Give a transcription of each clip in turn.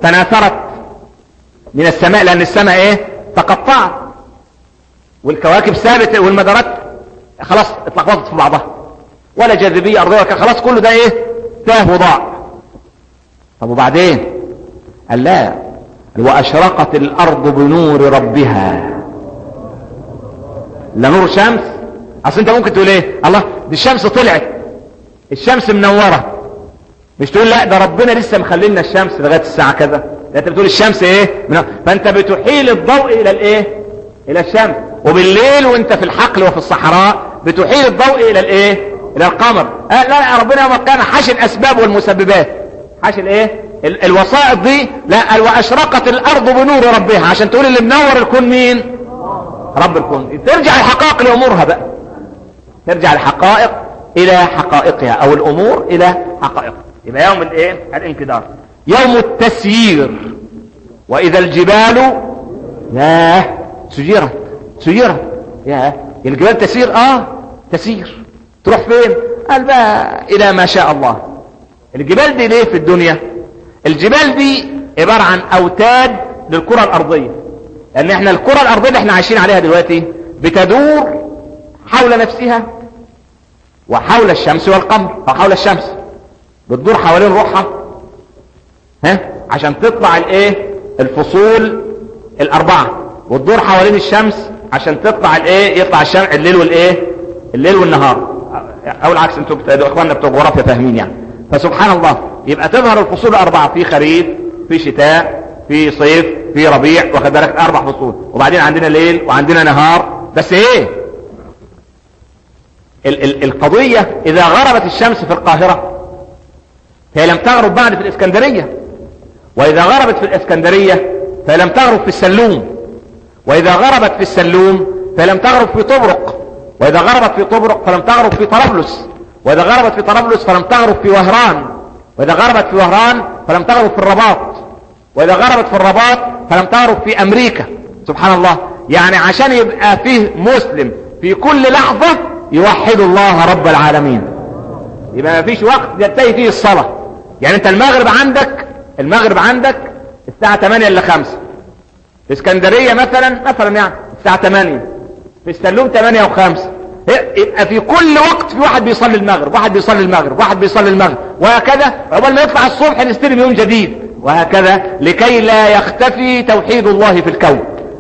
تناثرت من السماء لان السماء ايه تقطعت والكواكب ثابت والمدارات خلاص اتلخبطت في بعضها ولا جاذبية ارضية خلاص كله ده ايه تاه وضاع طب وبعدين قال لا واشرقت الارض بنور ربها لا نور شمس اصل انت ممكن تقول ايه الله دي الشمس طلعت الشمس منورة مش تقول لا ده ربنا لسه مخلينا الشمس لغاية الساعة كذا لا انت بتقول الشمس ايه من... فانت بتحيل الضوء الى الايه الى الشمس وبالليل وانت في الحقل وفي الصحراء بتحيل الضوء الى الايه الى القمر آه لا ربنا يوم كان حاش الاسباب والمسببات حاش الايه ال... الوسائط دي لا واشرقت الارض بنور ربها عشان تقول اللي منور الكون مين رب الكون ترجع الحقائق لامورها بقى ترجع الحقائق الى حقائقها او الامور الى حقائقها يبقى يوم الايه الانكدار يوم التسيير واذا الجبال ياه سيرت سيرت ياه الجبال تسير اه تسير تروح فين قال بقى الى ما شاء الله الجبال دي ليه في الدنيا الجبال دي عبارة عن اوتاد للكرة الارضية لان احنا الكرة الارضية اللي احنا عايشين عليها دلوقتي بتدور حول نفسها وحول الشمس والقمر او حول الشمس بتدور حوالين روحها ها عشان تطلع الايه الفصول الاربعة وتدور حوالين الشمس عشان تطلع الايه يطلع الشمس الليل والايه الليل والنهار او العكس انتوا اخواننا بتوع جغرافيا فاهمين يعني فسبحان الله يبقى تظهر الفصول الاربعة في خريف في شتاء في صيف في ربيع واخد بالك اربع فصول وبعدين عندنا ليل وعندنا نهار بس ايه ال ال القضية اذا غربت الشمس في القاهرة هي لم تغرب بعد في الاسكندرية واذا غربت في الاسكندرية فلم تغرب في السلوم واذا غربت في السلوم فلم تغرب في طبرق واذا غربت في طبرق فلم تغرب في طرابلس واذا غربت في طرابلس فلم تغرب في وهران واذا غربت في وهران فلم تغرب في الرباط واذا غربت في الرباط فلم تغرب في امريكا سبحان الله يعني عشان يبقى فيه مسلم في كل لحظة يوحد الله رب العالمين يبقى ما فيش وقت ينتهي فيه الصلاة يعني انت المغرب عندك المغرب عندك الساعة 8 الا 5 في اسكندرية مثلا مثلا يعني الساعة 8 في السلوم 8 و5 يبقى في كل وقت في واحد بيصلي المغرب واحد بيصلي المغرب واحد بيصلي المغرب وهكذا عقبال ما يطلع الصبح نستلم يوم جديد وهكذا لكي لا يختفي توحيد الله في الكون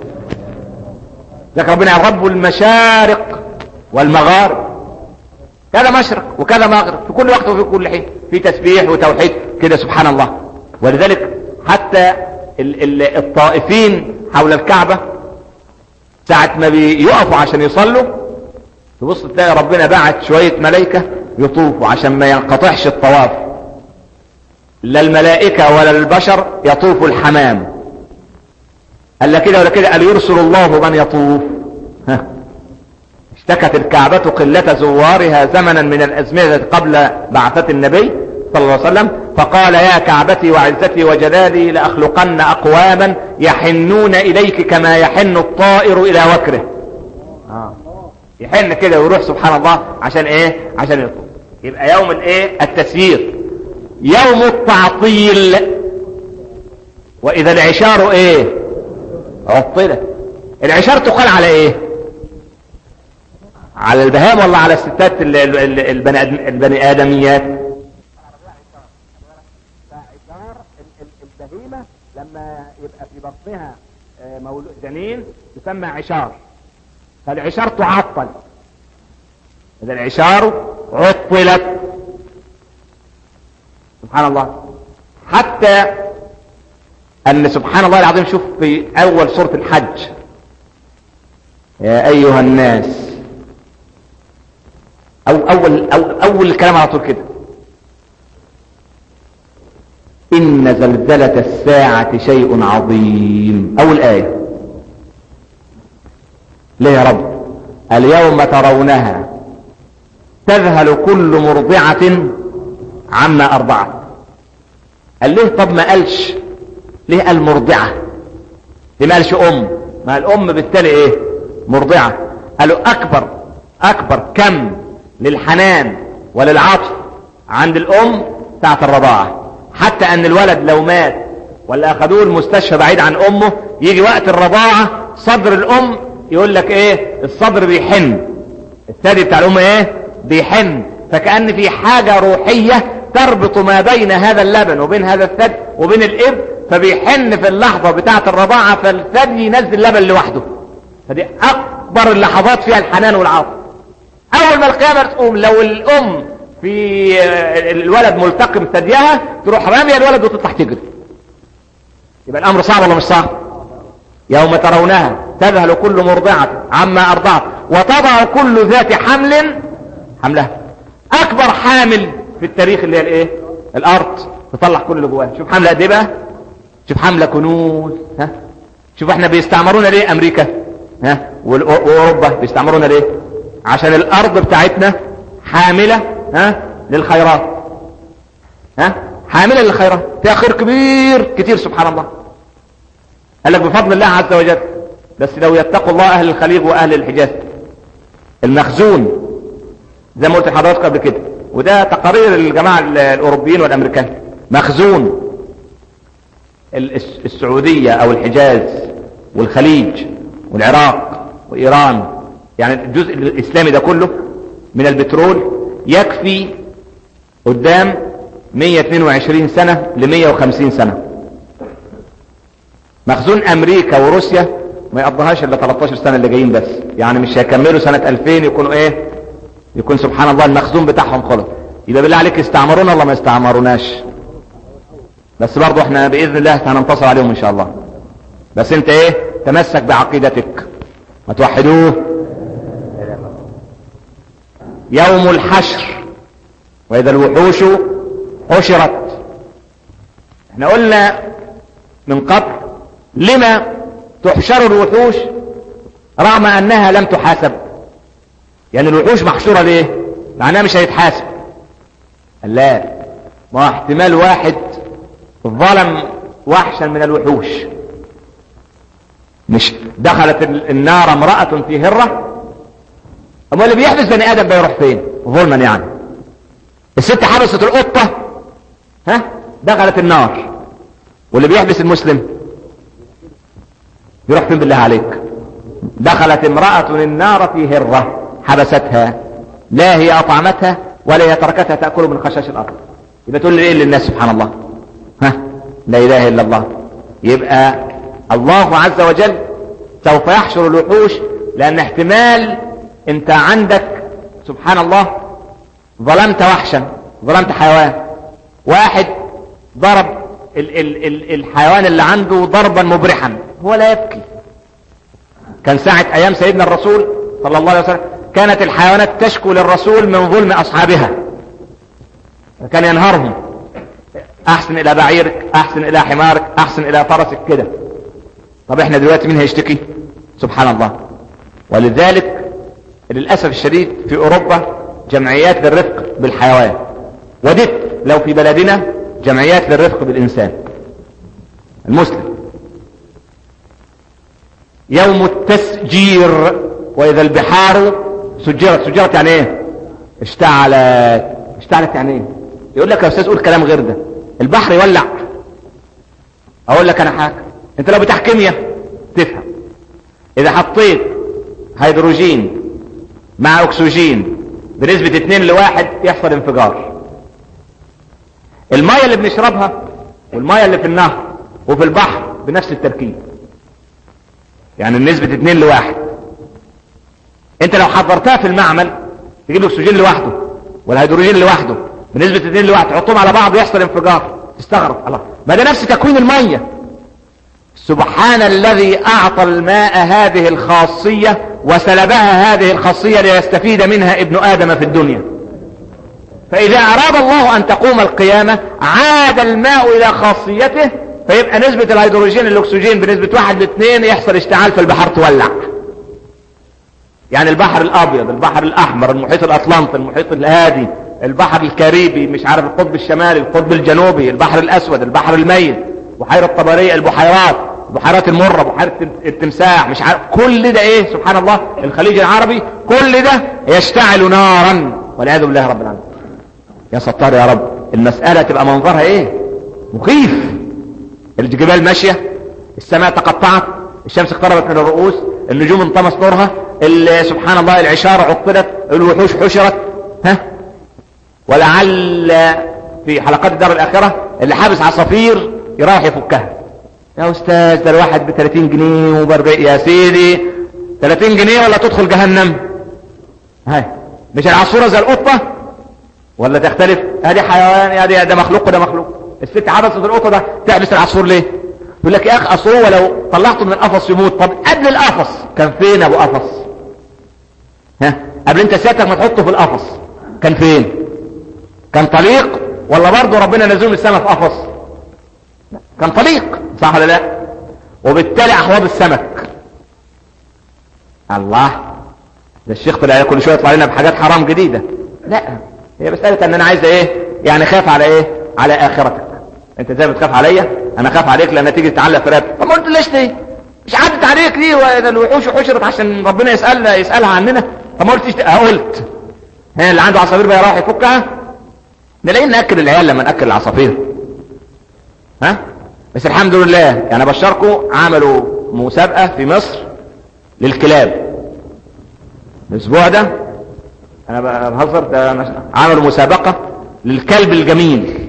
لك ربنا رب المشارق والمغارب كذا مشرق وكذا مغرب في كل وقت وفي كل حين في تسبيح وتوحيد كده سبحان الله ولذلك حتى ال ال الطائفين حول الكعبة ساعة ما بيقفوا عشان يصلوا تبص تلاقي ربنا بعت شوية ملائكة يطوفوا عشان ما ينقطعش الطواف لا الملائكة ولا البشر يطوف الحمام قال لا كده ولا كده قال يرسل الله من يطوف ها اشتكت الكعبة قلة زوارها زمنا من الأزمنة قبل بعثة النبي صلى الله عليه وسلم فقال يا كعبتي وعزتي وجلالي لأخلقن أقواما يحنون إليك كما يحن الطائر إلى وكره آه. يحن كده ويروح سبحان الله عشان ايه عشان يطلب يبقى يوم الايه التسيير يوم التعطيل واذا العشار ايه عطلت العشار تقال على ايه على البهام ولا على الستات البني, البني ادميات البهيمة لما يبقى في بطنها مولود جنين تسمى عشار فالعشار تعطل اذا العشار عطلت سبحان الله حتى ان سبحان الله العظيم شوف في اول سورة الحج يا ايها الناس او اول أو اول الكلام على طول كده ان زلزلة الساعة شيء عظيم اول ايه ليه يا رب اليوم ترونها تذهل كل مرضعة عما ارضعت قال ليه طب ما قالش ليه قال مرضعة ليه ما قالش ام ما الام بالتالي ايه مرضعة قالوا اكبر اكبر كم للحنان وللعطف عند الام ساعة الرضاعة حتى ان الولد لو مات ولا اخدوه المستشفى بعيد عن امه يجي وقت الرضاعة صدر الام يقول لك ايه الصدر بيحن الثدي بتاع الام ايه بيحن فكأن في حاجة روحية تربط ما بين هذا اللبن وبين هذا الثدي وبين الاب فبيحن في اللحظة بتاعة الرضاعة فالثدي ينزل لبن لوحده فدي اكبر اللحظات فيها الحنان والعاطفة اول ما القيامة تقوم لو الام في الولد ملتقم ثديها تروح رامية الولد وتطلع تجري يبقى الامر صعب ولا مش صعب يوم ترونها تذهل كل مرضعة عما ارضعت وتضع كل ذات حمل حملها اكبر حامل في التاريخ اللي هي الايه الارض تطلع كل اللي جواها شوف حملة قد ايه بقى شوف حملة كنوز ها شوف احنا بيستعمرونا ليه امريكا ها واوروبا بيستعمرونا ليه عشان الارض بتاعتنا حاملة ها للخيرات ها حاملة للخيرات فيها خير كبير كتير سبحان الله قال لك بفضل الله عز وجل بس لو يتقوا الله اهل الخليج واهل الحجاز المخزون زي ما قلت لحضراتكم قبل كده وده تقارير الجماعة الاوروبيين والامريكان مخزون السعودية او الحجاز والخليج والعراق وايران يعني الجزء الاسلامي ده كله من البترول يكفي قدام 122 سنة ل 150 سنة مخزون امريكا وروسيا ما يقضيهاش الا 13 سنة اللي جايين بس يعني مش هيكملوا سنة 2000 يكونوا ايه يكون سبحان الله المخزون بتاعهم خلص يبقى بالله عليك يستعمرونا ولا ما يستعمروناش بس برضو احنا باذن الله هننتصر عليهم ان شاء الله بس انت ايه تمسك بعقيدتك ما توحدوه يوم الحشر واذا الوحوش حشرت احنا قلنا من قبل لما تحشر الوحوش رغم انها لم تحاسب يعني الوحوش محشورة ليه معناها مش هيتحاسب لا ما احتمال واحد ظلم وحشا من الوحوش مش دخلت النار امرأة في هرة اما اللي بيحبس بني ادم بيروح فين ظلما يعني الست حبست القطة ها دخلت النار واللي بيحبس المسلم يروح فين بالله عليك دخلت امرأة النار في هرة حبستها لا هي اطعمتها ولا هي تركتها تأكل من خشاش الارض يبقى تقول لي ايه للناس سبحان الله ها لا اله الا الله يبقى الله عز وجل سوف يحشر الوحوش لان احتمال انت عندك سبحان الله ظلمت وحشا ظلمت حيوان واحد ضرب ال ال ال الحيوان اللي عنده ضربا مبرحا هو لا يبكي كان ساعة ايام سيدنا الرسول صلى الله عليه وسلم كانت الحيوانات تشكو للرسول من ظلم اصحابها كان ينهرهم احسن الى بعيرك احسن الى حمارك احسن الى فرسك كده طب احنا دلوقتي مين هيشتكي سبحان الله ولذلك للأسف الشديد في اوروبا جمعيات للرفق بالحيوان وددت لو في بلدنا جمعيات للرفق بالانسان المسلم يوم التسجير واذا البحار سجرت سجرت يعني ايه اشتعلت اشتعلت يعني ايه يقول لك يا استاذ قول كلام غير ده البحر يولع اقول لك انا حاجه انت لو بتاع كيمياء تفهم اذا حطيت هيدروجين مع اكسجين بنسبة اتنين لواحد يحصل انفجار المية اللي بنشربها والمية اللي في النهر وفي البحر بنفس التركيب يعني النسبة اتنين لواحد انت لو حضرتها في المعمل تجيب الاكسجين لوحده والهيدروجين لوحده بنسبة اتنين لواحد تحطهم على بعض يحصل انفجار تستغرب الله ما ده نفس تكوين المية سبحان الذي اعطى الماء هذه الخاصية وسلبها هذه الخاصية ليستفيد منها ابن ادم في الدنيا فاذا اراد الله ان تقوم القيامة عاد الماء الى خاصيته فيبقى نسبة الهيدروجين الاكسجين بنسبة واحد لاثنين يحصل اشتعال في البحر تولع يعني البحر الابيض البحر الاحمر المحيط الاطلنطي المحيط الهادي البحر الكاريبي مش عارف القطب الشمالي القطب الجنوبي البحر الاسود البحر الميت بحيرة طبرية البحيرات بحيرات المرة بحيرة التمساح مش عارف كل ده ايه سبحان الله الخليج العربي كل ده يشتعل نارا والعياذ بالله رب العالمين يا ستار يا رب المسألة تبقى منظرها ايه مخيف الجبال ماشية السماء تقطعت الشمس اقتربت من الرؤوس النجوم انطمس نورها سبحان الله العشار عطلت الوحوش حشرت ها ولعل في حلقات الدار الآخرة اللي حابس عصافير يروح يفكها يا أستاذ ده الواحد ب 30 جنيه وب يا سيدي 30 جنيه ولا تدخل جهنم هاي مش العصفورة زي القطة ولا تختلف هذه حيوان يا دي ده مخلوق وده مخلوق الست حبست القطة ده تحبس العصفور ليه يقول لك يا اخ اصل هو لو طلعته من القفص يموت طب قبل القفص كان فين ابو قفص ها قبل انت سيادتك ما تحطه في القفص كان فين كان طليق ولا برضه ربنا نزله من السماء في قفص كان طليق صح ولا لا وبالتالي احواض السمك الله ده الشيخ طلع كل شويه يطلع لنا بحاجات حرام جديده لا هي مساله ان انا عايز ايه يعني خاف على ايه على اخرتك انت زي ما بتخاف عليا انا خاف عليك لان تيجي تتعلق في رقبتي طب ما قلت ليش ليه مش عدت عليك ليه واذا الوحوش حشرت عشان ربنا يسال يسالها عننا طب ما قلتش قلت ها اللي عنده عصافير بقى يروح يفكها نلاقيه ناكل العيال لما ناكل العصافير ها بس الحمد لله يعني بشركم عملوا مسابقه في مصر للكلاب الاسبوع ده انا بهزر ده عملوا مسابقه للكلب الجميل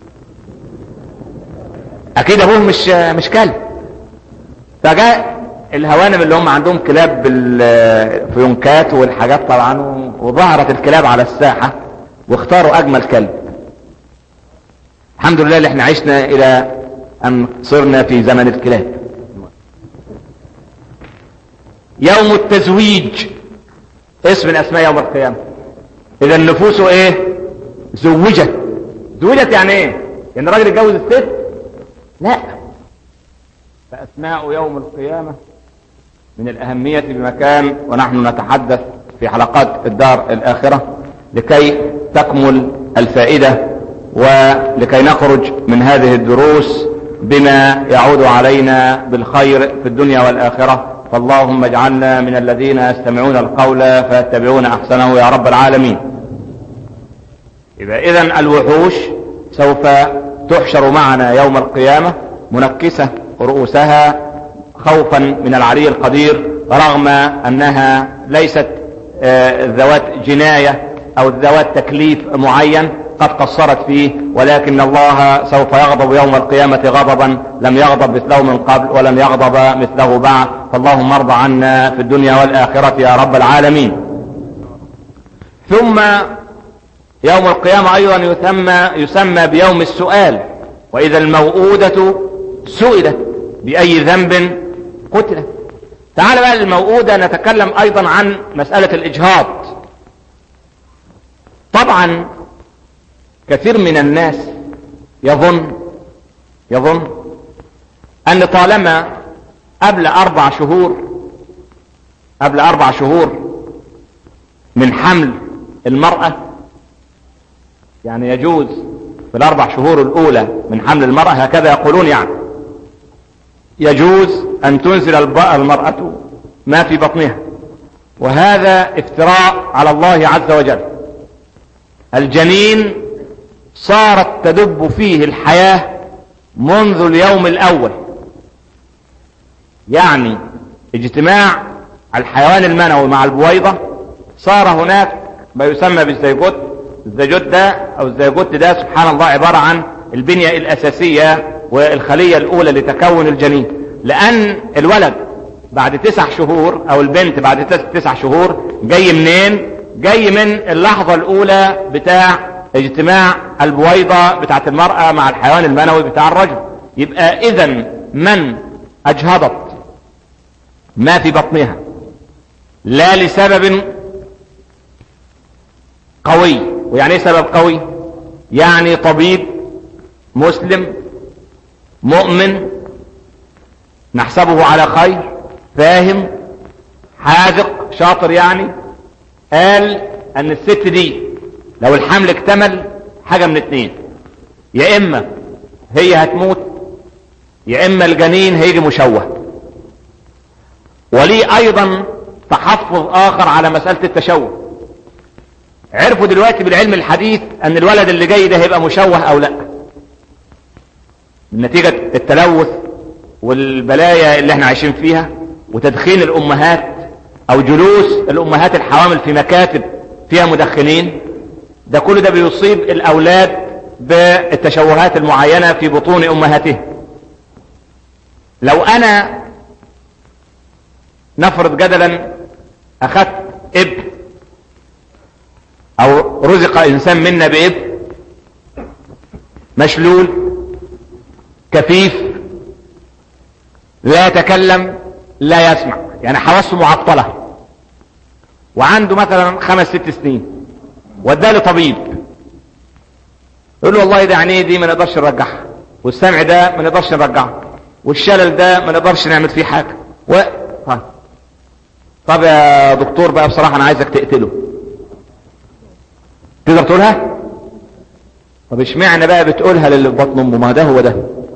اكيد ابوه مش مش كلب فجاء الهوانم اللي هم عندهم كلاب بالفيونكات والحاجات طبعا وظهرت الكلاب على الساحة واختاروا اجمل كلب الحمد لله اللي احنا عشنا الى ان صرنا في زمن الكلاب يوم التزويج اسم من اسماء يوم القيامة اذا النفوس ايه زوجت زوجت يعني ايه يعني الراجل اتجوز الست لا فأسماء يوم القيامة من الأهمية بمكان ونحن نتحدث في حلقات الدار الآخرة لكي تكمل الفائدة ولكي نخرج من هذه الدروس بما يعود علينا بالخير في الدنيا والآخرة فاللهم اجعلنا من الذين يستمعون القول فيتبعون أحسنه يا رب العالمين إذا إذن الوحوش سوف تحشر معنا يوم القيامة منكسة رؤوسها خوفا من العلي القدير رغم انها ليست ذوات جناية او ذوات تكليف معين قد قصرت فيه ولكن الله سوف يغضب يوم القيامة غضبا لم يغضب مثله من قبل ولم يغضب مثله بعد فاللهم ارض عنا في الدنيا والآخرة يا رب العالمين ثم يوم القيامة ايضا يسمى, يسمى بيوم السؤال واذا الموؤودة سئلت باي ذنب قتلت تعال بقى الموؤودة نتكلم ايضا عن مسألة الاجهاض طبعا كثير من الناس يظن يظن ان طالما قبل اربع شهور قبل اربع شهور من حمل المرأة يعني يجوز في الاربع شهور الاولى من حمل المرأة هكذا يقولون يعني يجوز ان تنزل المرأة ما في بطنها وهذا افتراء على الله عز وجل الجنين صارت تدب فيه الحياة منذ اليوم الاول يعني اجتماع الحيوان المنوي مع البويضة صار هناك ما يسمى بالزيجوت الزيجوت ده او الزيجوت ده سبحان الله عبارة عن البنية الاساسية والخلية الاولى لتكون الجنين لان الولد بعد تسع شهور او البنت بعد تسع شهور جاي منين جاي من اللحظة الاولى بتاع اجتماع البويضة بتاعت المرأة مع الحيوان المنوي بتاع الرجل يبقى اذا من اجهضت ما في بطنها لا لسبب قوي ويعني ايه سبب قوي يعني طبيب مسلم مؤمن نحسبه على خير فاهم حاذق شاطر يعني قال ان الست دي لو الحمل اكتمل حاجة من اتنين يا اما هي هتموت يا اما الجنين هيجي مشوه وليه ايضا تحفظ اخر على مسألة التشوه عرفوا دلوقتي بالعلم الحديث ان الولد اللي جاي ده هيبقى مشوه او لا نتيجة التلوث والبلايا اللي احنا عايشين فيها وتدخين الامهات او جلوس الامهات الحوامل في مكاتب فيها مدخنين ده كل ده بيصيب الاولاد بالتشوهات المعينة في بطون امهاتهم لو انا نفرض جدلا اخذت ابن او رزق انسان منا بابن مشلول كفيف لا يتكلم لا يسمع يعني حواسه معطلة وعنده مثلا خمس ست سنين وداه طبيب يقول له والله ده عينيه دي ما نقدرش نرجعها والسمع ده ما نقدرش نرجعه والشلل ده ما نقدرش نعمل فيه حاجة و... طيب. طب يا دكتور بقى بصراحة انا عايزك تقتله تقدر تقولها طب اشمعنى بقى بتقولها للي في بطن امه ما ده هو ده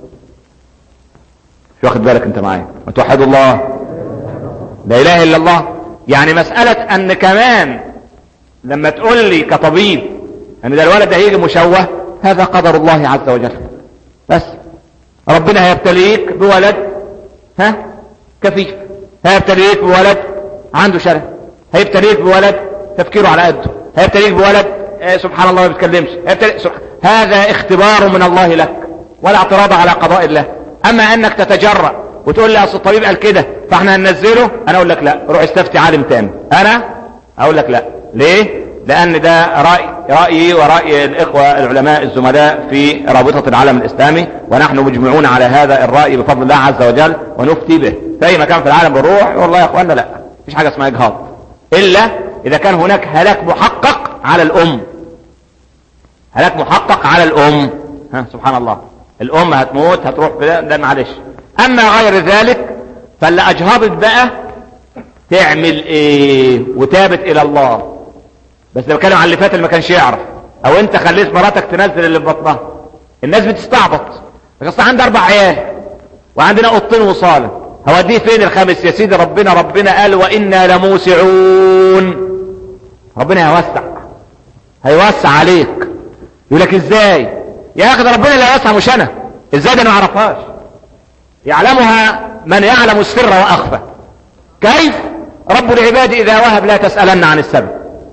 مش واخد بالك انت معايا وتوحد الله لا اله الا الله يعني مسألة ان كمان لما تقول لي كطبيب ان ده الولد ده هيجي مشوه هذا قدر الله عز وجل بس ربنا هيبتليك بولد ها كفيف هيبتليك بولد عنده شلل هيبتليك بولد تفكيره على قده هيبتليك بولد آه سبحان الله ما بيتكلمش هيبتليك سبحان هذا اختبار من الله لك ولا اعتراض على قضاء الله اما انك تتجرأ وتقول لي اصل الطبيب قال كده فاحنا هننزله انا اقول لك لا روح استفتي عالم تاني انا اقول لك لا ليه لان ده رأي رأيي ورأي الاخوة العلماء الزملاء في رابطة العالم الاسلامي ونحن مجمعون على هذا الرأي بفضل الله عز وجل ونفتي به في اي مكان في العالم بنروح والله يا اخوانا لا مفيش حاجة اسمها اجهاض الا اذا كان هناك هلاك محقق على الام هلاك محقق على الام ها سبحان الله الام هتموت هتروح في ده معلش اما غير ذلك فاللي اجهضت بقى تعمل ايه وتابت الى الله بس لو كانوا على اللي فات اللي ما كانش يعرف او انت خليت مراتك تنزل اللي في بطنها الناس بتستعبط بس عندي اربع عيال وعندنا قطين وصاله هوديه فين الخامس يا سيدي ربنا ربنا قال وانا لموسعون ربنا هيوسع هيوسع عليك يقول لك ازاي يا اخي ده ربنا اللي هيوسع مش انا ازاي ده انا ما اعرفهاش يعلمها من يعلم السر واخفى كيف رب العباد اذا وهب لا تسألن عن السبب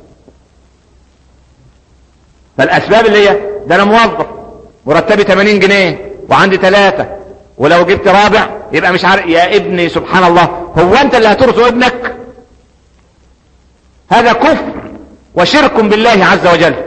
فالاسباب اللي هي ده انا موظف مرتبي 80 جنيه وعندي ثلاثة ولو جبت رابع يبقى مش عارف يا ابني سبحان الله هو انت اللي هترزق ابنك هذا كفر وشرك بالله عز وجل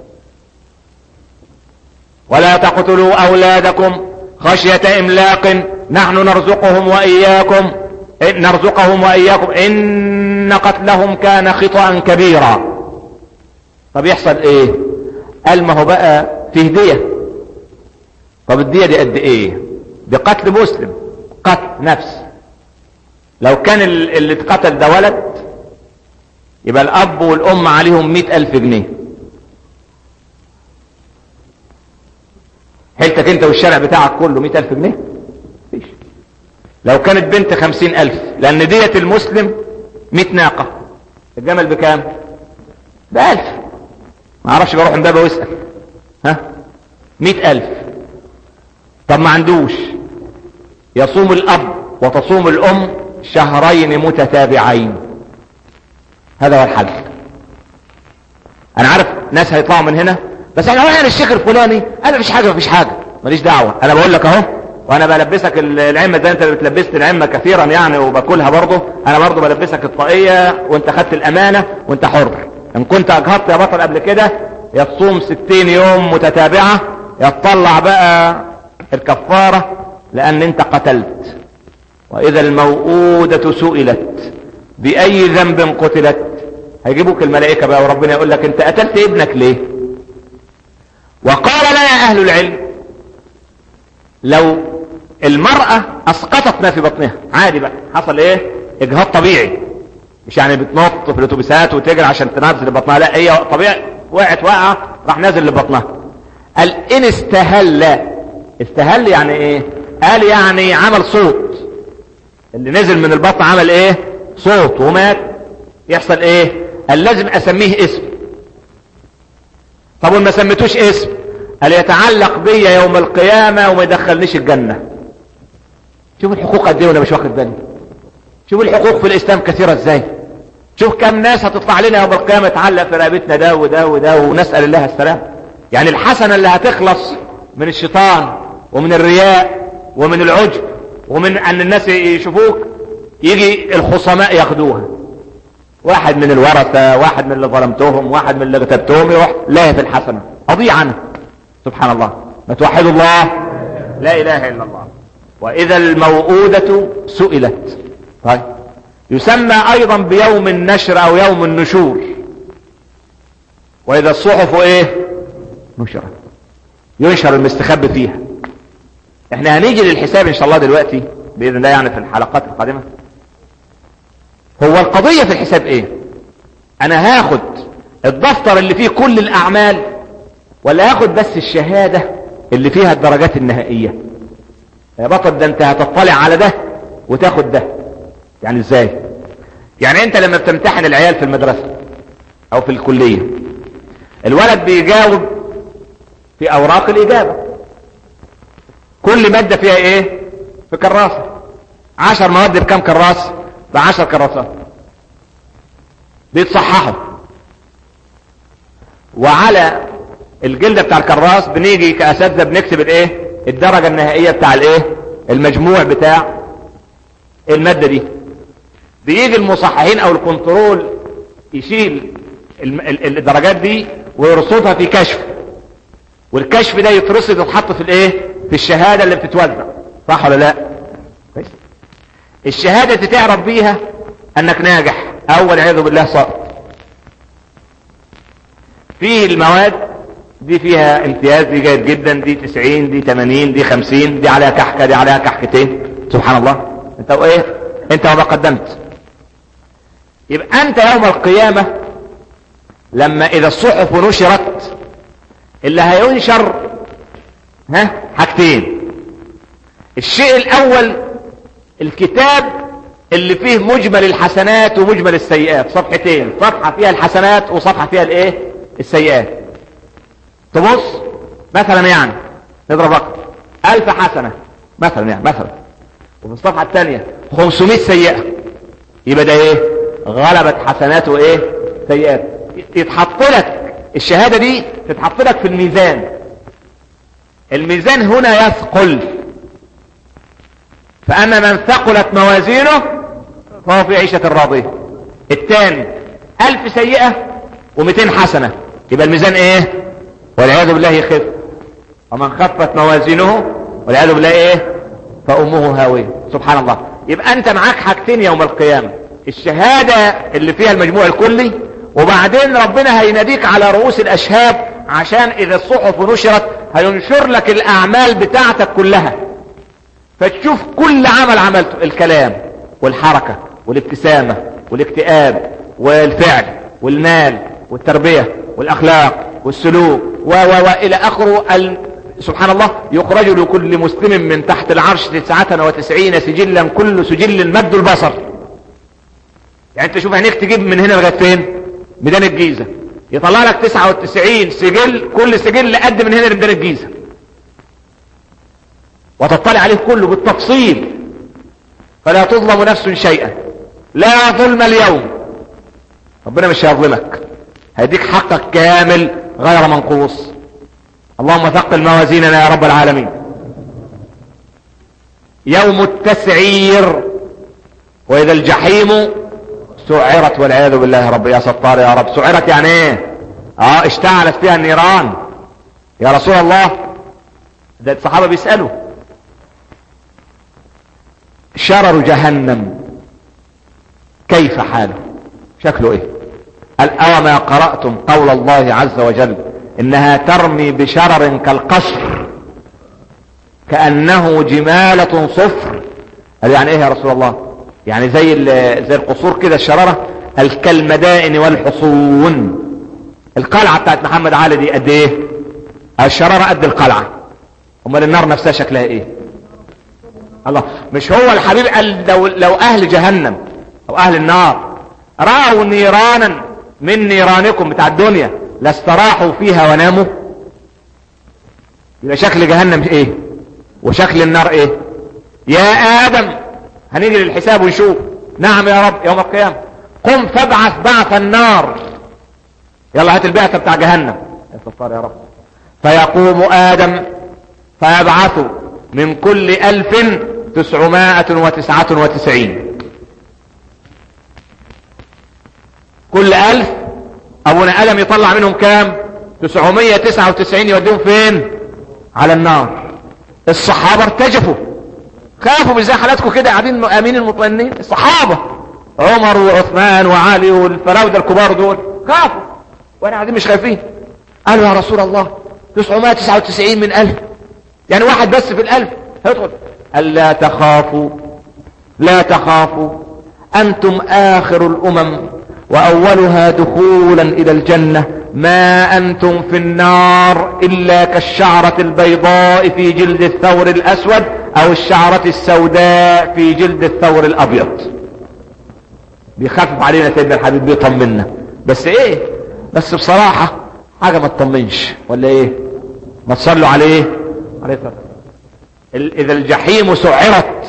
ولا تقتلوا اولادكم خشية املاق نحن نرزقهم واياكم نرزقهم واياكم ان قتلهم كان خطأ كبيرا طب يحصل ايه قال ما هو بقى فيه دية طب الدية دي قد ايه دي قتل مسلم قتل نفس لو كان اللي اتقتل ده ولد يبقى الاب والام عليهم مئة الف جنيه حيلتك انت والشارع بتاعك كله مئة الف جنيه فيش لو كانت بنت خمسين الف لان دية المسلم مئة ناقة الجمل بكام بألف ما اعرفش بروح امبابة واسأل ها مئة الف طب ما عندوش يصوم الاب وتصوم الام شهرين متتابعين هذا هو الحل انا عارف ناس هيطلعوا من هنا بس احنا رايحين الشيخ الفلاني انا مفيش حاجه مفيش حاجه ماليش دعوه انا بقول لك اهو وانا بلبسك العمه ده انت بتلبسني العمه كثيرا يعني وباكلها برضه انا برضه بلبسك الطاقيه وانت خدت الامانه وانت حر ان كنت اجهضت يا بطل قبل كده يا تصوم ستين يوم متتابعه يا تطلع بقى الكفاره لان انت قتلت واذا الموءودة سئلت باي ذنب قتلت هيجيبوك الملائكة بقى وربنا يقول لك انت قتلت ابنك ليه وقال لنا اهل العلم لو المرأة اسقطت ما في بطنها عادي بقى حصل ايه اجهاض طبيعي مش يعني بتنط في الاتوبيسات وتجري عشان تنزل بطنها لا هي طبيعي وقعت وقعة راح نازل لبطنها قال ان استهل استهل يعني ايه قال يعني عمل صوت اللي نزل من البطن عمل ايه صوت ومات يحصل ايه قال لازم اسميه اسم طب وما سميتوش اسم قال يتعلق بي يوم القيامة وما يدخلنيش الجنة شوف الحقوق قد ايه وانا مش واخد بالي شوف الحقوق في الاسلام كثيرة ازاي شوف كم ناس هتطلع لنا يوم القيامة تعلق في رقبتنا ده وده وده ونسأل الله السلام يعني الحسنة اللي هتخلص من الشيطان ومن الرياء ومن العجب ومن ان الناس يشوفوك يجي الخصماء ياخدوها واحد من الورثة واحد من اللي ظلمتهم واحد من اللي اغتبتهم يروح لا في الحسنة اضيع عنه سبحان الله ما توحدوا الله لا اله الا الله واذا الموءودة سئلت طيب يسمى ايضا بيوم النشر او يوم النشور واذا الصحف ايه نشرت ينشر المستخبي فيها احنا هنيجي للحساب ان شاء الله دلوقتي باذن الله يعني في الحلقات القادمة هو القضية في الحساب ايه انا هاخد الدفتر اللي فيه كل الاعمال ولا هاخد بس الشهادة اللي فيها الدرجات النهائية يا بطل ده انت هتطلع على ده وتاخد ده يعني ازاي يعني انت لما بتمتحن العيال في المدرسة او في الكلية الولد بيجاوب في اوراق الاجابة كل مادة فيها ايه في كراسة عشر مواد بكام كراسة بعشر كراسات بيتصححوا وعلى الجلدة بتاع الكراس بنيجي كأساتذة بنكتب الايه الدرجة النهائية بتاع الايه المجموع بتاع المادة دي بيجي المصححين او الكنترول يشيل الدرجات دي ويرصدها في كشف والكشف ده يترصد ويتحط في الايه في الشهادة اللي بتتوزع صح ولا لا كويس الشهادة اللي تعرف بيها انك ناجح او والعياذ بالله ساقط فيه المواد دي فيها امتياز دي جيد جدا دي 90 دي 80 دي 50 دي عليها كحكة دي عليها كحكتين سبحان الله انت وايه انت وما قدمت يبقى انت يوم القيامة لما اذا الصحف نشرت اللي هينشر ها حاجتين الشيء الاول الكتاب اللي فيه مجمل الحسنات ومجمل السيئات صفحتين صفحة فيها الحسنات وصفحة فيها الايه السيئات تبص مثلا يعني نضرب رقم الف حسنة مثلا يعني مثلا وفي الصفحة الثانية 500 سيئة يبقى ده ايه غلبت حسناته ايه سيئات يتحط لك الشهادة دي تتحط لك في الميزان الميزان هنا يثقل فأما من ثقلت موازينه فهو في عيشة راضية الثاني ألف سيئة ومئتين حسنة يبقى الميزان ايه والعياذ بالله يخف ومن خفت موازينه والعياذ بالله ايه فأمه هاوية سبحان الله يبقى انت معاك حاجتين يوم القيامة الشهادة اللي فيها المجموع الكلي وبعدين ربنا هيناديك على رؤوس الاشهاد عشان اذا الصحف نشرت هينشر لك الاعمال بتاعتك كلها فتشوف كل عمل عملته الكلام والحركة والابتسامة والاكتئاب والفعل والمال والتربية والاخلاق والسلوك و و و الى اخره ال... سبحان الله يخرج لكل مسلم من تحت العرش تسعة وتسعين سجلا كل سجل مد البصر يعني انت شوف هنيك تجيب من هنا لغايه فين ميدان الجيزة يطلع لك 99 سجل كل سجل قد من هنا لميدان الجيزة وتطلع عليه كله بالتفصيل فلا تظلم نفس شيئا لا ظلم اليوم ربنا مش هيظلمك هيديك حقك كامل غير منقوص اللهم ثقل موازيننا يا رب العالمين يوم التسعير واذا الجحيم سعرت والعياذ بالله رب يا ستار يا رب سعرت يعني ايه اه اشتعلت فيها النيران يا رسول الله ده الصحابة بيسألوا شرر جهنم كيف حاله شكله ايه قال اوما قرأتم قول الله عز وجل انها ترمي بشرر كالقصر كأنه جمالة صفر قال يعني ايه يا رسول الله يعني زي زي القصور كده الشرارة الكالمدائن والحصون القلعة بتاعت محمد علي دي قد ايه الشرارة قد القلعة امال النار نفسها شكلها ايه الله مش هو الحبيب قال لو, لو اهل جهنم او اهل النار رأوا نيرانا من نيرانكم بتاع الدنيا لاستراحوا فيها وناموا يبقى شكل جهنم ايه وشكل النار ايه يا ادم هنيجي للحساب ونشوف نعم يا رب يوم القيامة قم فابعث بعث النار يلا هات البعثة بتاع جهنم يا ستار يا رب فيقوم ادم فيبعث من كل الف تسعمائة وتسعة وتسعين كل الف ابونا ادم يطلع منهم كام تسعمية تسعة وتسعين يوديهم فين على النار الصحابة ارتجفوا خافوا مش زي حالاتكم كده قاعدين امين مطمئنين الصحابة عمر وعثمان وعلي والفراودة الكبار دول خافوا وانا قاعدين مش خايفين قالوا يا رسول الله 999 من ألف يعني واحد بس في الألف هيدخل قال لا تخافوا لا تخافوا أنتم آخر الأمم وأولها دخولا إلى الجنة ما أنتم في النار إلا كالشعرة البيضاء في جلد الثور الأسود أو الشعرة السوداء في جلد الثور الأبيض بيخفف علينا سيدنا الحبيب بيطمنا بس ايه بس بصراحة حاجة ما تطمنش ولا ايه ما تصلوا عليه عليه الصلاة اذا الجحيم سعرت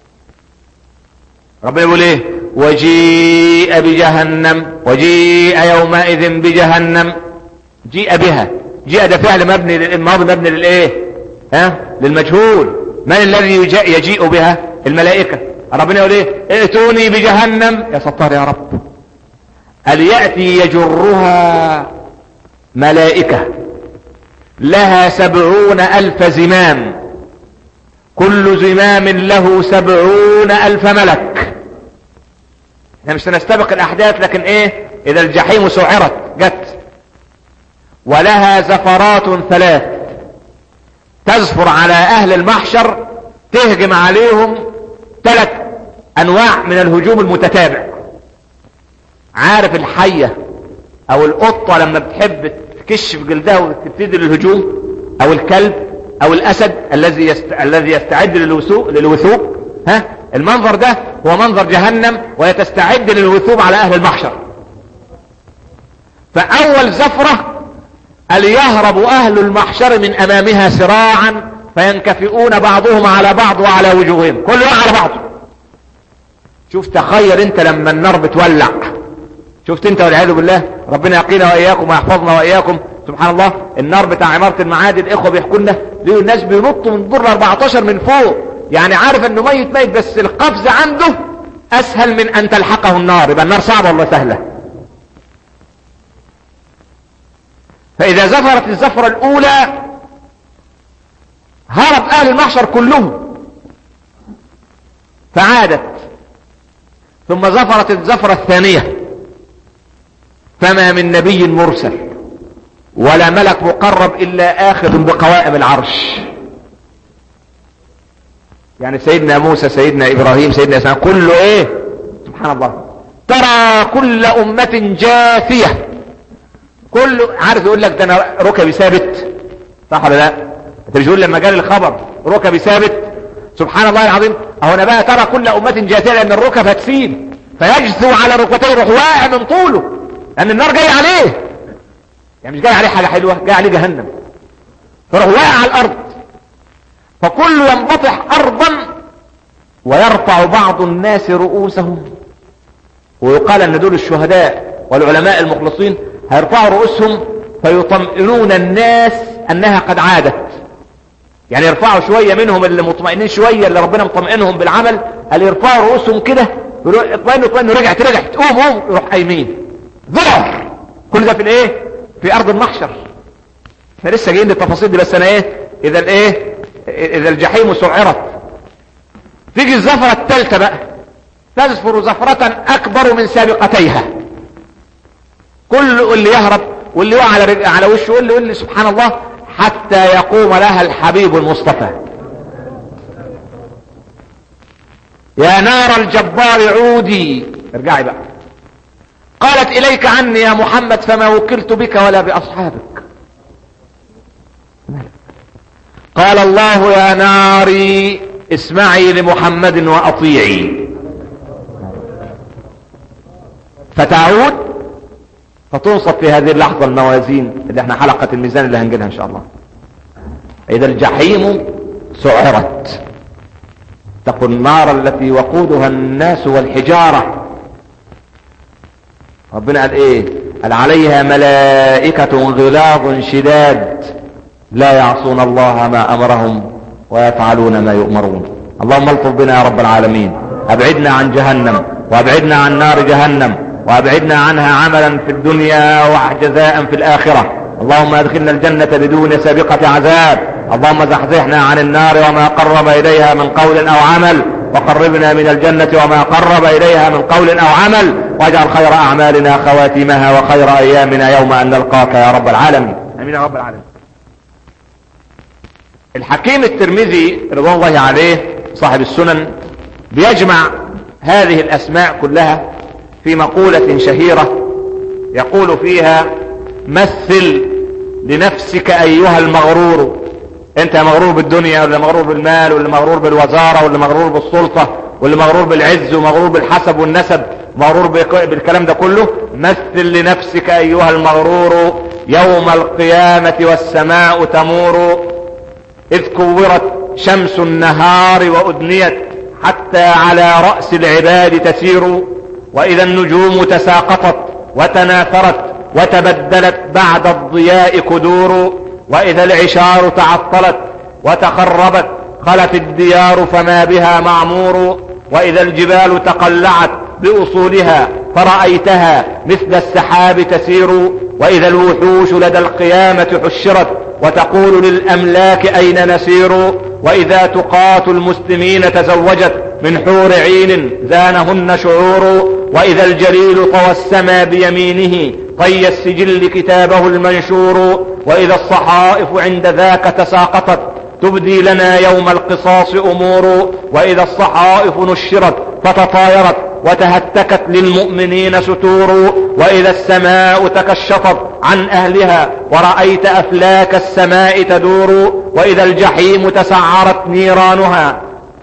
ربنا يقول ايه وجيء بجهنم وجيء يومئذ بجهنم جيء بها جيء ده فعل مبني للماضي مبني للايه ها للمجهول من الذي يجيء بها الملائكة ربنا يقول ايه ائتوني بجهنم يا ستار يا رب هل يأتي يجرها ملائكة لها سبعون ألف زمام كل زمام له سبعون ألف ملك احنا مش هنستبق الأحداث لكن ايه إذا الجحيم سعرت جت ولها زفرات ثلاث تزفر على أهل المحشر تهجم عليهم ثلاث أنواع من الهجوم المتتابع عارف الحية او القطة لما بتحب تكش في جلدها وتبتدي للهجوم او الكلب او الاسد الذي يست... الذي يستعد للوثوق للوثوق ها المنظر ده هو منظر جهنم وهي تستعد للوثوق على اهل المحشر فاول زفرة قال يهرب اهل المحشر من امامها سراعا فينكفئون بعضهم على بعض وعلى وجوههم كل واحد على بعضه شوف تخيل انت لما النار بتولع شفت انت والعياذ بالله ربنا يقينا واياكم ويحفظنا واياكم سبحان الله النار بتاع عمارة المعادي الاخوة بيحكوا لنا ليه الناس بينطوا من دور 14 من فوق يعني عارف انه ميت ميت بس القفز عنده اسهل من ان تلحقه النار يبقى النار صعبة ولا سهلة فاذا زفرت الزفرة الاولى هرب اهل المحشر كلهم فعادت ثم زفرت الزفرة الثانية فما من نبي مرسل ولا ملك مقرب الا اخذ بقوائم العرش يعني سيدنا موسى سيدنا ابراهيم سيدنا اسماعيل كله ايه سبحان الله ترى كل امة جاثية كل عارف يقول لك ده انا ركبي ثابت صح ولا لا انت مش لما جالي الخبر ركبي ثابت سبحان الله العظيم اهو انا بقى ترى كل امة جاثية لان الركب هتسيل فيجثو على ركبتيه يروح واقع من طوله لان النار جاي عليه يعني مش جاي عليه حاجة حلوة جاي عليه جهنم فراح واقع على الارض فكل ينبطح ارضا ويرفع بعض الناس رؤوسهم ويقال ان دول الشهداء والعلماء المخلصين هيرفعوا رؤوسهم فيطمئنون الناس انها قد عادت يعني يرفعوا شوية منهم اللي مطمئنين شوية اللي ربنا مطمئنهم بالعمل اللي يرفعوا رؤوسهم كده يقولوا اطمئنوا اطمئنوا رجعت رجعت قوم قوم يروح قايمين ذعر كل ده في الايه في ارض المحشر احنا لسه جايين للتفاصيل دي بس انا ايه اذا الايه اذا الجحيم سعرت تيجي الزفرة الثالثة بقى تزفر زفرة اكبر من سابقتيها كل اللي يهرب واللي يقع على رجع على وشه واللي واللي سبحان الله حتى يقوم لها الحبيب المصطفى يا نار الجبار عودي ارجعي بقى قالت اليك عني يا محمد فما وكلت بك ولا باصحابك قال الله يا ناري اسمعي لمحمد واطيعي فتعود فتنصب في هذه اللحظة الموازين اللي احنا حلقة الميزان اللي هنجيلها ان شاء الله إذا الجحيم سعرت اتقوا النار التي وقودها الناس والحجارة ربنا قال ايه قال عليها ملائكة غلاظ شداد لا يعصون الله ما امرهم ويفعلون ما يؤمرون اللهم الطف بنا يا رب العالمين ابعدنا عن جهنم وابعدنا عن نار جهنم وابعدنا عنها عملا في الدنيا وجزاء في الاخرة اللهم ادخلنا الجنة بدون سابقة عذاب اللهم زحزحنا عن النار وما قرب اليها من قول او عمل وقربنا من الجنة وما قرب اليها من قول او عمل واجعل خير اعمالنا خواتمها وخير ايامنا يوم ان نلقاك يا رب العالمين امين يا رب العالمين الحكيم الترمذي رضوان الله عليه صاحب السنن بيجمع هذه الاسماء كلها في مقولة شهيرة يقول فيها مثل لنفسك ايها المغرور انت مغرور بالدنيا ولا مغرور بالمال ولا مغرور بالوزارة ولا مغرور بالسلطة ولا مغرور بالعز ومغرور بالحسب والنسب مغرور بالكلام ده كله مثل لنفسك ايها المغرور يوم القيامة والسماء تمور اذ كورت شمس النهار وادنيت حتى على رأس العباد تسير واذا النجوم تساقطت وتناثرت وتبدلت بعد الضياء كدور واذا العشار تعطلت وتخربت خلت الديار فما بها معمور واذا الجبال تقلعت باصولها فرأيتها مثل السحاب تسير واذا الوحوش لدى القيامة حشرت وتقول للاملاك اين نسير واذا تقات المسلمين تزوجت من حور عين زانهن شعور واذا الجليل طوى السما بيمينه طي السجل كتابه المنشور واذا الصحائف عند ذاك تساقطت تبدي لنا يوم القصاص امور واذا الصحائف نشرت فتطايرت وتهتكت للمؤمنين ستور واذا السماء تكشطت عن اهلها ورأيت افلاك السماء تدور واذا الجحيم تسعرت نيرانها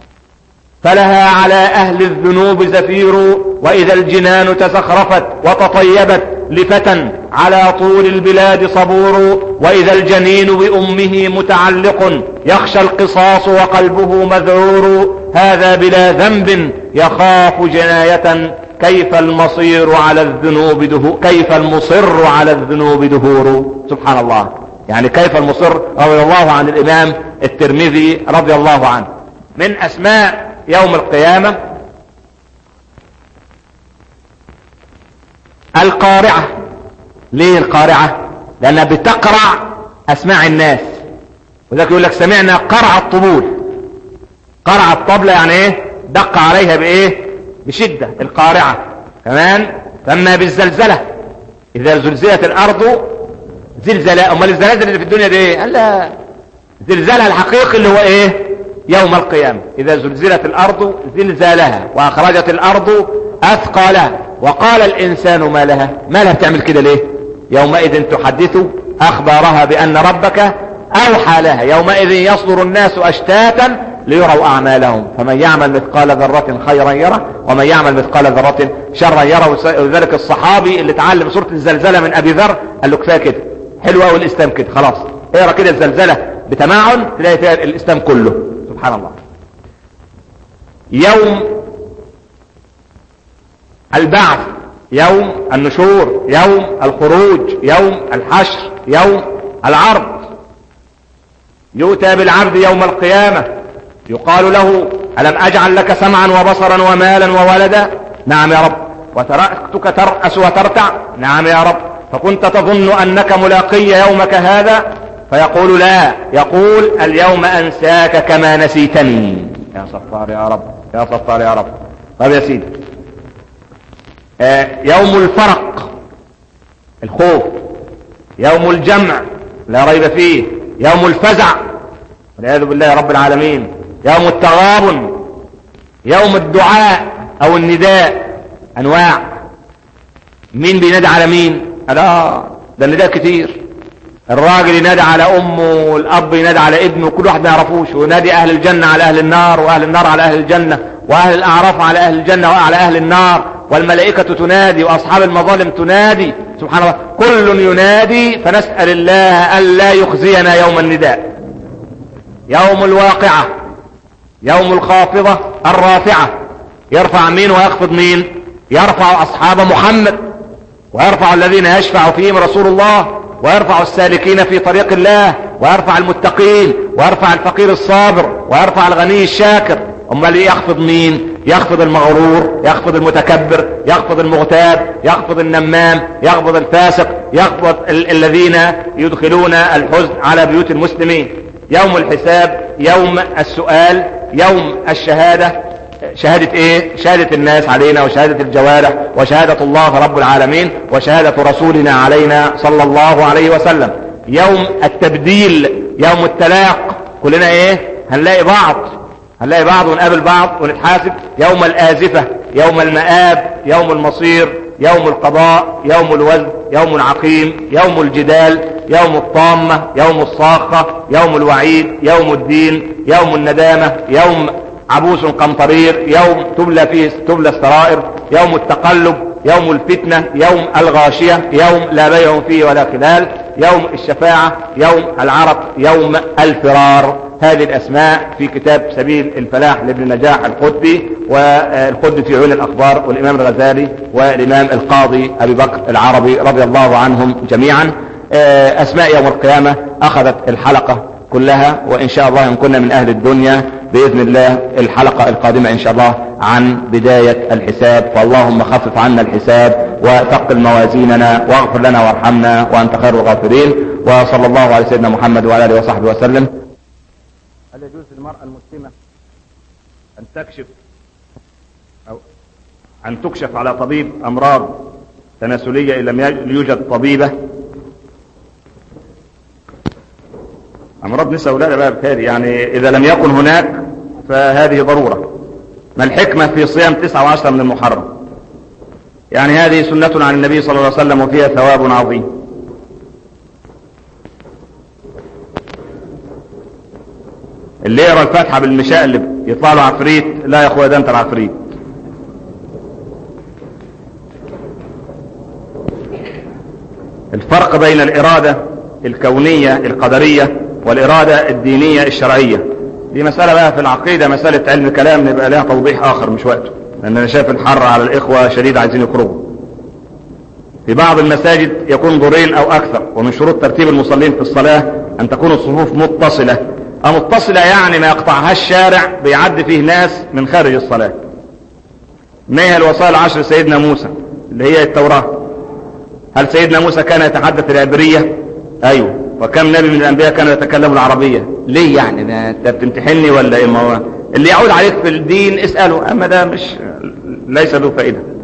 فلها على اهل الذنوب زفير واذا الجنان تزخرفت وتطيبت لفتى على طول البلاد صبور واذا الجنين بامه متعلق يخشى القصاص وقلبه مذعور هذا بلا ذنب يخاف جناية كيف المصير على الذنوب دهور كيف المصر على الذنوب دهور سبحان الله يعني كيف المصر رضي الله عن الامام الترمذي رضي الله عنه من اسماء يوم القيامة القارعة ليه القارعة لانها بتقرع اسماع الناس وذلك يقول لك سمعنا قرع الطبول قرع الطبلة يعني ايه دق عليها بايه بشدة القارعة كمان فما بالزلزلة اذا زلزلت الارض زلزلة امال الزلازل اللي في الدنيا دي ايه قال لا زلزالها الحقيقي اللي هو ايه يوم القيامة اذا زلزلت الارض زلزالها واخرجت الارض اثقالها وقال الانسان ما لها ما لها بتعمل كده ليه يومئذ تحدث اخبارها بان ربك اوحى لها يومئذ يصدر الناس اشتاتا ليروا اعمالهم فمن يعمل مثقال ذرة خيرا يره ومن يعمل مثقال ذرة شرا يره وذلك الصحابي اللي اتعلم سورة الزلزلة من ابي ذر قال له كفايه كده حلو قوي الاسلام كده خلاص اقرا كده الزلزلة بتمعن تلاقي فيها الاسلام كله سبحان الله يوم البعث يوم النشور يوم الخروج يوم الحشر يوم العرض يؤتى بالعبد يوم القيامة يقال له ألم أجعل لك سمعا وبصرا ومالا وولدا نعم يا رب وتركتك ترأس وترتع نعم يا رب فكنت تظن أنك ملاقي يومك هذا فيقول لا يقول اليوم أنساك كما نسيتني يا صفار يا رب يا صفار يا رب طيب يا سيدي آه يوم الفرق الخوف يوم الجمع لا ريب فيه يوم الفزع والعياذ بالله يا رب العالمين يوم التغابن يوم الدعاء او النداء انواع مين بينادي على مين لا ده النداء كتير الراجل ينادي على امه والاب ينادي على ابنه كل واحد ما يعرفوش وينادي اهل الجنة على اهل النار واهل النار على اهل الجنة واهل الاعراف على اهل الجنة وعلى اهل النار والملائكة تنادي واصحاب المظالم تنادي سبحان الله كل ينادي فنسأل الله الا يخزينا يوم النداء يوم الواقعة يوم الخافضة الرافعة يرفع مين ويخفض مين يرفع اصحاب محمد ويرفع الذين يشفع فيهم رسول الله ويرفع السالكين في طريق الله ويرفع المتقين ويرفع الفقير الصابر ويرفع الغني الشاكر امال ايه يخفض مين يخفض المغرور يخفض المتكبر يخفض المغتاب يخفض النمام يخفض الفاسق يخفض ال الذين يدخلون الحزن على بيوت المسلمين يوم الحساب يوم السؤال يوم الشهادة شهادة ايه شهادة الناس علينا وشهادة الجوارح وشهادة الله رب العالمين وشهادة رسولنا علينا صلى الله عليه وسلم يوم التبديل يوم التلاق كلنا ايه هنلاقي بعض هنلاقي بعض ونقابل بعض ونتحاسب يوم الآزفة يوم المآب يوم المصير يوم القضاء يوم الوزن يوم العقيم يوم الجدال يوم الطامة يوم الصاخة يوم الوعيد يوم الدين يوم الندامة يوم عبوس قمطرير يوم تبلى فيه تبلى السرائر يوم التقلب يوم الفتنة يوم الغاشية يوم لا بيع فيه ولا خلال يوم الشفاعة يوم العرق يوم الفرار هذه الاسماء في كتاب سبيل الفلاح لابن نجاح القطبي والقطبي في عيون الاخبار والامام الغزالي والامام القاضي ابي بكر العربي رضي الله عنهم جميعا اسماء يوم القيامة اخذت الحلقة كلها وان شاء الله ان كنا من اهل الدنيا باذن الله الحلقة القادمة ان شاء الله عن بداية الحساب فاللهم خفف عنا الحساب وثقل موازيننا واغفر لنا وارحمنا وانت خير الغافرين وصلى الله على سيدنا محمد وعلى اله وصحبه وسلم هل يجوز للمرأة المسلمة ان تكشف او ان تكشف على طبيب امراض تناسلية ان لم يوجد طبيبة امراض نساء ولا بقى بتالي يعني اذا لم يكن هناك فهذه ضرورة ما الحكمة في صيام تسعة وعشرة من المحرم يعني هذه سنة عن النبي صلى الله عليه وسلم وفيها ثواب عظيم اللي يقرا الفاتحة بالمشقلب يطلع له عفريت لا يا اخويا ده انت العفريت الفرق بين الارادة الكونية القدرية والارادة الدينية الشرعية دي مسألة بقى في العقيدة مسألة علم كلام نبقى لها توضيح اخر مش وقته لان انا شايف الحر على الاخوة شديد عايزين يخرجوا في بعض المساجد يكون دورين او اكثر ومن شروط ترتيب المصلين في الصلاة ان تكون الصفوف متصلة متصلة يعني ما يقطعها الشارع بيعدي فيه ناس من خارج الصلاة ما هي الوصايا العشر سيدنا موسى اللي هي التوراة هل سيدنا موسى كان يتحدث العبرية ايوه وكم نبي من الانبياء كانوا يتكلموا العربية ليه يعني ده انت بتمتحني ولا ايه ما هو اللي يعود عليك في الدين اسأله اما ده مش ليس ذو فائدة